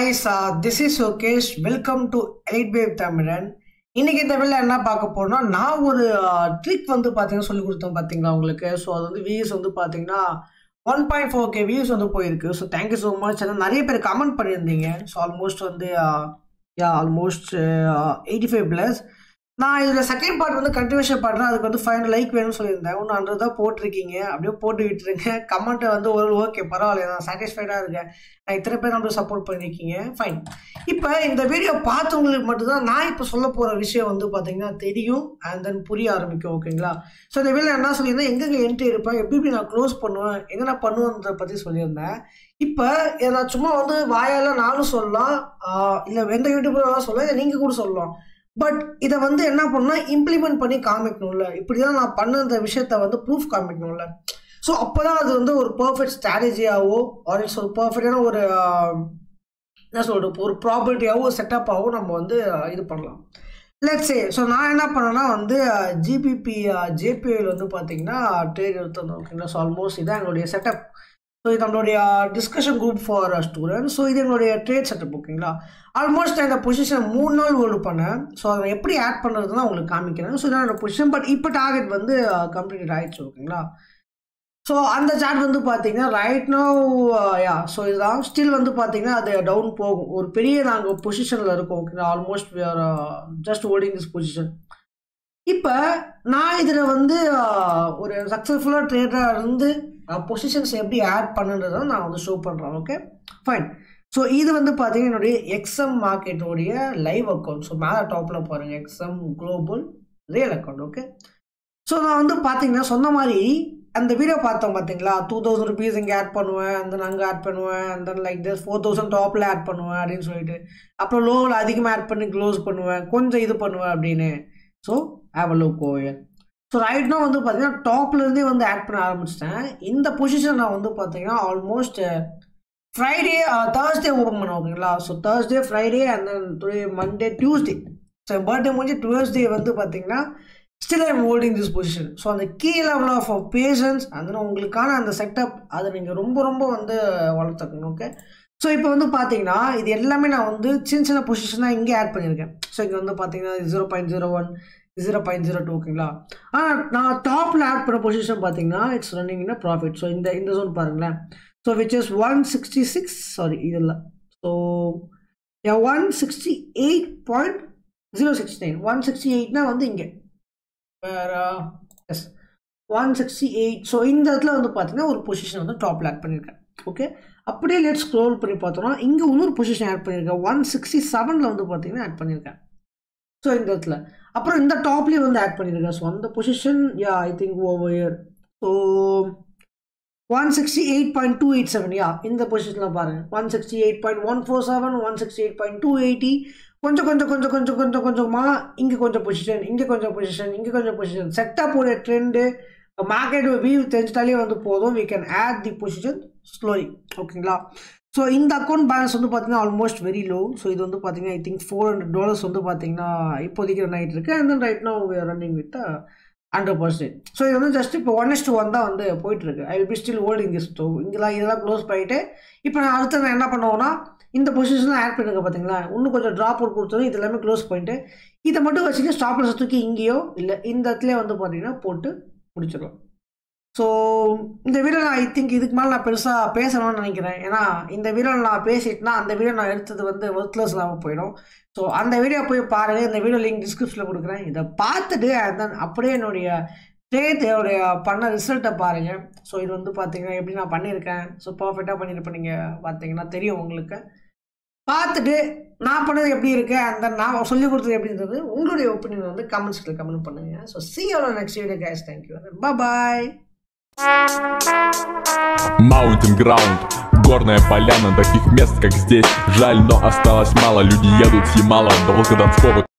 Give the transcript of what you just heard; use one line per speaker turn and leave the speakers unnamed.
guys, uh, this is Sokesh. Welcome to Elite Wave தமிழன் இன்னைக்கு இந்த வீடியோ என்ன பார்க்க போறோம்னா நான் ஒரு ட்ரிக் வந்து பார்த்தீங்கன்னா சொல்லி கொடுத்தேன் பார்த்தீங்களா உங்களுக்கு ஸோ அது வந்து வியூஸ் வந்து பார்த்தீங்கன்னா one point four K views வந்து போயிருக்கு ஸோ தேங்க்யூ ஸோ மச் ஏன்னா நிறைய பேர் கமெண்ட் பண்ணியிருந்தீங்க ஸோ ஆல்மோஸ்ட் வந்து yeah almost eighty five plus நான் இதில் செகண்ட் பார்ட் வந்து கண்டினியூஷன் பண்ணுறேன் அதுக்கு வந்து ஃபைவ் லைக் வேணும்னு சொல்லியிருந்தேன் ஒன்று ஹண்ட்ரட் தான் போட்டிருக்கீங்க அப்படியே போட்டு விட்டுருங்க கமெண்ட்டை வந்து ஒரு ஓகே பரவாயில்ல நான் சாட்டிஸ்ஃபைடாக இருக்கேன் நான் இத்தனை பேர் நம்மளுக்கு சப்போர்ட் பண்ணியிருக்கீங்க ஃபைன் இப்போ இந்த வீடியோ பார்த்தவங்களுக்கு மட்டும்தான் நான் இப்போ சொல்ல போகிற விஷயம் வந்து பார்த்தீங்கன்னா தெரியும் அண்ட் தென் புரிய ஆரம்பிக்கும் ஓகேங்களா ஸோ இந்த வீடியோ என்ன சொல்லியிருந்தேன் எங்கெங்கே என்ட்ரி இருப்பேன் எப்படி எப்படி நான் க்ளோஸ் பண்ணுவேன் எங்கே நான் பண்ணுவேன்றதை பற்றி சொல்லியிருந்தேன் இப்போ நான் சும்மா வந்து வாயால் நானும் சொல்லலாம் இல்லை எந்த யூடியூபரும் சொல்லலாம் இல்லை நீங்கள் கூட சொல்லலாம் பட் இதை வந்து என்ன பண்ணால் இம்ப்ளிமெண்ட் பண்ணி காமிக்கணும்ல இப்படி தான் நான் பண்ண இந்த விஷயத்த வந்து ப்ரூஃப் காமிக்கணும்ல ஸோ அப்போ தான் அது வந்து ஒரு பர்ஃபெக்ட் ஸ்ட்ராட்டஜியாவோ ஆர் இட்ஸ் ஒரு பர்ஃபெக்டான ஒரு என்ன சொல்கிறது ஒரு ப்ராப்பர்ட்டியாவோ ஒரு செட்டப்பாகவோ நம்ம வந்து இது பண்ணலாம் லெட்ஸே ஸோ நான் என்ன பண்ணேன்னா வந்து ஜிபிபி ஜேபிஐயில் வந்து பார்த்தீங்கன்னா ட்ரேட் எடுத்திருந்தோம் ஓகேங்களா ஸோ ஆல்மோஸ்ட் இதான் எங்களுடைய செட்டப் ஸோ இது நம்மளுடைய discussion group for student so இது எங்களுடைய ட்ரேட் செட்டப் ஓகேங்களா ஆல்மோஸ்ட் நான் இந்த பொசிஷன் மூணு நாள் ஹோல்டு பண்ணேன் ஸோ அதை எப்படி ஆட் பண்ணுறதுன்னு உங்களுக்கு காமிக்கிறேன் ஸோ இதான் என்னோட பொசிஷன் பட் இப்போ டார்கெட் வந்து கம்ப்ளீட் ஆகிடுச்சு ஓகேங்களா ஸோ அந்த சார்ட் வந்து பார்த்தீங்கன்னா ரைட் நோ யா ஸோ இதுதான் ஸ்டில் வந்து பார்த்தீங்கன்னா அது டவுன் போகும் ஒரு பெரிய நாங்கள் பொசிஷனில் இருக்கோம் ஓகேங்களா almost we are just holding this position இப்போ நான் இதில் வந்து ஒரு சக்ஸஸ்ஃபுல்லாக ட்ரேடராக இருந்து பொசிஷன்ஸ் எப்படி ஆட் பண்ணுன்றதை நான் வந்து ஷோ பண்ணுறேன் ஓகே ஃபைன் ஸோ இது வந்து பார்த்தீங்கன்னா என்னுடைய எக்ஸம் மார்க்கெட்டோடைய லைவ் அக்கௌண்ட் ஸோ மேலே டாப்பில் பாருங்கள் XM global real account okay so நான் வந்து பார்த்தீங்கன்னா சொன்ன மாதிரி அந்த வீடியோ பார்த்தோம் பார்த்தீங்களா டூ தௌசண்ட் ருபீஸ் இங்கே ஆட் பண்ணுவேன் அந்த அங்கே ஆட் பண்ணுவேன் அந்த லைக் திஸ் ஃபோர் தௌசண்ட் டாப்பில் ஆட் பண்ணுவேன் அப்படின்னு சொல்லிட்டு அப்புறம் லோவில் அதிகமாக ஆட் பண்ணி க்ளோஸ் பண்ணுவேன் கொஞ்சம் இது பண்ணுவேன் அப்படின்னு so have a low goal so ரைட்னா வந்து பார்த்தீங்கன்னா டாப்லேருந்தே வந்து ஆட் பண்ண ஆரம்பிச்சிட்டேன் இந்த பொசிஷன் நான் வந்து பார்த்தீங்கன்னா ஆல்மோஸ்ட் ஃப்ரைடே தேர்ஸ்டே ஓப்பன் பண்ண ஓகேங்களா so Thursday Friday and then today Monday Tuesday so birthday முடிஞ்சு டுவெல்ஸ்டே வந்து பார்த்தீங்கன்னா still I'm holding this position so அந்த கீ லெவல் ஆஃப் பேஷன்ஸ் அந்த உங்களுக்கான அந்த செட்டப் அதை நீங்கள் ரொம்ப ரொம்ப வந்து வளர்த்துக்கணும் ஓகே ஸோ இப்போ வந்து பார்த்தீங்கன்னா இது எல்லாமே நான் வந்து சின்ன சின்ன பொசிஷனாக இங்கே ஆட் பண்ணியிருக்கேன் ஸோ இங்கே வந்து பார்த்தீங்கன்னா zero point zero one zero point zero two ஓகேங்களா ஆனால் நான் டாப்பில் ஆட் பண்ண பொசிஷன் பார்த்தீங்கன்னா it's running in profit so இந்த இந்த ஜோன் பாருங்களேன் so which is one sixty six sorry இதில் so one sixty eight point zero six nine one sixty எயிட்னா வந்து இங்கே வேறு S one sixty eight so இந்த இடத்துல வந்து பார்த்தீங்கன்னா ஒரு பொசிஷன் வந்து டாப்பில் ஆட் பண்ணியிருக்கேன் ஓகே அப்படியே லெட் ஸ்க்ரோல் பண்ணி பார்த்தோம்னா இங்கே இன்னொரு பொசிஷன் ஆட் பண்ணியிருக்கேன் ஒன் சிக்ஸ்டி செவனில் வந்து பார்த்தீங்கன்னா ஆட் பண்ணியிருக்கேன் ஸோ இந்த இடத்துல அப்புறம் இந்த டாப்லேயே வந்து ஆட் பண்ணியிருக்கேன் ஸோ அந்த position yeah I think over year so one sixty eight point two eight seven yeah இந்த பொசிஷனில் பாருங்கள் one sixty eight point one four seven one sixty eight point two eighty கொஞ்சம் கொஞ்சம் கொஞ்சம் கொஞ்சம் கொஞ்சம் கொஞ்சமாக இங்கே கொஞ்சம் பொசிஷன் இங்கே கொஞ்சம் பொசிஷன் இங்கே கொஞ்சம் பொசிஷன் செட்டப்போடைய ட்ரெண்டு மார்க்கெட் வியூ தெரிஞ்சிட்டாலே வந்து போதும் we can add the position slowly ஓகேங்களா ஸோ இந்த அக்கௌண்ட் பேலன்ஸ் வந்து பார்த்தீங்கன்னா ஆல்மோஸ்ட் வெரி லோ ஸோ இது வந்து பார்த்தீங்கன்னா I think four hundred dollars வந்து பார்த்தீங்கன்னா இப்போதைக்கு ரன் ஆகிட்டு இருக்கு and then right no running with hundred percentage so இது வந்து ஜஸ்ட் இப்போ ஒன் இஸ் டூ ஒன் தான் வந்து போயிட்டுருக்கு I will be still holding this too இங்கெல்லாம் இதெல்லாம் க்ளோஸ் பண்ணிவிட்டு இப்போ நான் அடுத்து நான் என்ன பண்ணுவோன்னா இந்த பொசிஷனில் ஆட் பண்ணிருக்க பார்த்தீங்களா இன்னும் கொஞ்சம் ட்ராப் அவுட் கொடுத்தது இது எல்லாமே க்ளோஸ் பண்ணிட்டு இதை மட்டும் வச்சுட்டு ஸ்டாப்லஸ் தூக்கி இங்கேயோ இல்லை இந்த இடத்துல வந்து பார்த்தீங்கன்னா போட்டு முடிச்சிடலாம் ஸோ இந்த வீடியோ நான் ஐ திங்க் இதுக்கு மேலே நான் பெருசாக பேசணும்னு நினைக்கிறேன் ஏன்னா இந்த வீடியோ நான் பேசிட்டுனா அந்த வீடியோ நான் எடுத்தது வந்து ஒர்க்லெஸ் இல்லாமல் போயிடும் ஸோ அந்த வீடியோ போய் பாருங்கள் இந்த வீடியோ லிங்க் டிஸ்கிரிப்ஷனில் கொடுக்குறேன் இதை பார்த்துட்டு அண்ட் தென் அப்படியே என்னுடைய ட்ரேட் என்னுடைய பண்ண ரிசல்ட்டை பாருங்கள் ஸோ இது வந்து பார்த்தீங்கன்னா எப்படி நான் பண்ணியிருக்கேன் ஸோ பர்ஃபெக்டாக பண்ணியிருப்பேன் நீங்கள் பார்த்தீங்கன்னா தெரியும் உங்களுக்கு பார்த்துட்டு நான் பண்ணது எப்படி இருக்கு அந்த நான் சொல்லி கொடுத்தது எப்படி இருந்தது உங்களுடைய ஒப்பீனியன் வந்து கமெண்ட்ஸில் கமெண்ட் பண்ணுங்க ஸோ சி எவ்வளோ நெக்ஸ்ட் வீடியோ கேஸ் தேங்க்யூ பாய்
Mountain Ground Горная поляна, таких мест как здесь Жаль, но осталось мало Люди едут с Ямала до Волгодонского